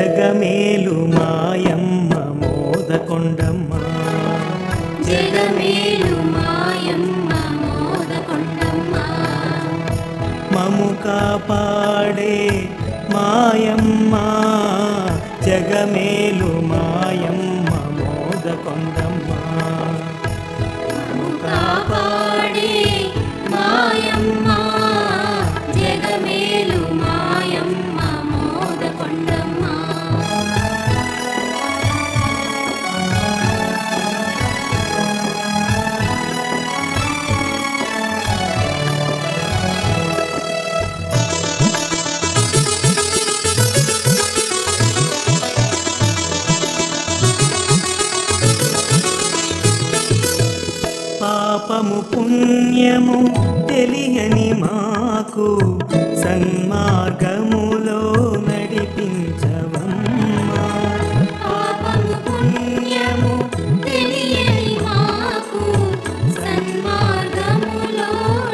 జగమేలు మాయమ్మ మోదకొండమ్మ జగమేలు మాయమ్మ మోదకొండమ్మ మము కాపాడే మాయమ్మ జగమేలు మాయమ్మ మోదకొండమ్మ కాపాడే మాయమ్మ జగమేలు మాయమ్మ మోదకొండమ్మ పాపము పుణ్యము తెలియని మాకు సన్మార్గములో నడిపించవమ్మా పాపము పుణ్యము తెలియని మాకు సన్మార్గములో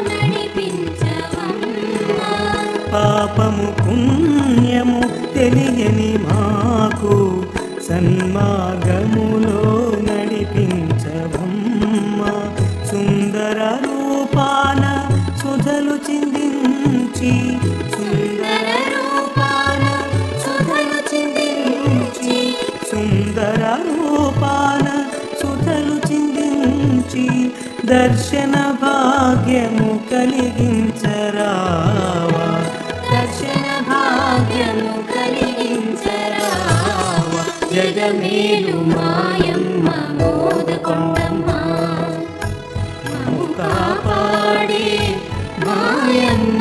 నడిపించవమ్మా పాపము పుణ్యము తెలియని మాకు సన్మార్గములో నడిపించవమ్మా సుందర రూపాన సుధలు చిందించి సుందర రూపాన సుధలు చిందించి సుందర రూపాన సుధలు చిందించి దర్శన భాగ్యము కలిగించరావా దర్శన భాగ్యము కలిగించరావా జగమేలు మాయమ్మ మోదకొండమ్మ మము కాపాడే మాయమ్మ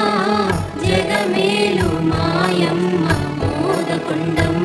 జగమేలు మాయమ్మ మోదకొండమ్మ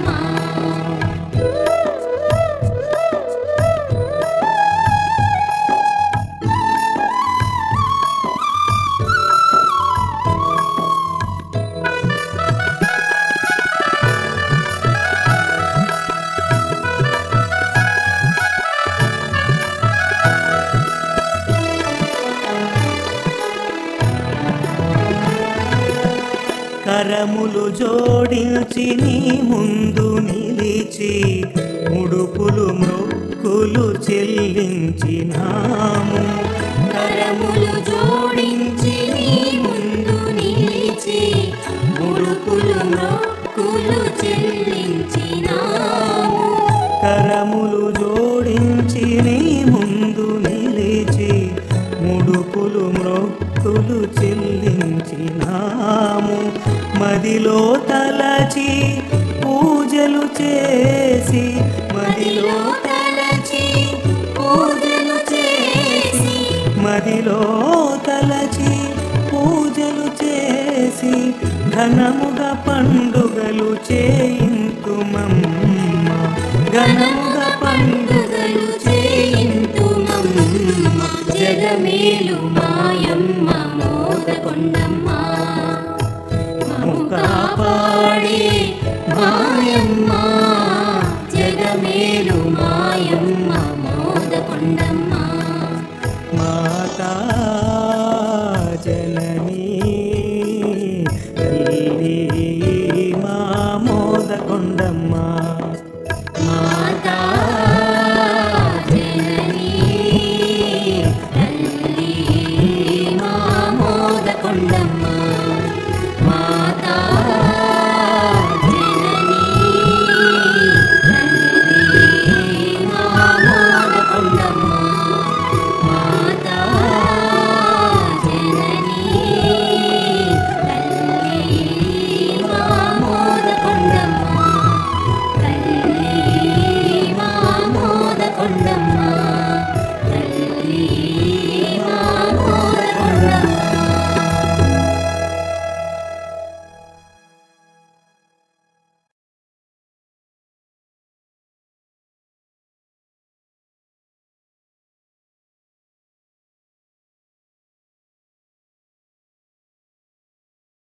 కరములు జోడించి నీ ముందు నిలిచి ముడుపులు మొక్కులు చెల్లించినాము కరములు జోడించి నీ ముందు నిలిచి ముడుపులు మొక్కులు చెల్లించినాము కరములు జోడించి నీ ముందు నిలిచి ముడుపులు మ్రొక్కులు చెల్లించినాము మదిలో తలచి పూజలు చేసి మదిలో తలచి పూజలు చేసి మదిలో తలచి పూజలు చేసి ఘనముగా పండుగలు చేయింతుమమ్మ ఘనముగా పండుగలు పండుగలు చేయింతుమమ్మ జగమేలు మాయమ్మ మోదకొండమ్మ మము కాపాడే మాయమ్మ జగమేలు మాయమ్మ మోదకొండమ్మ మాతా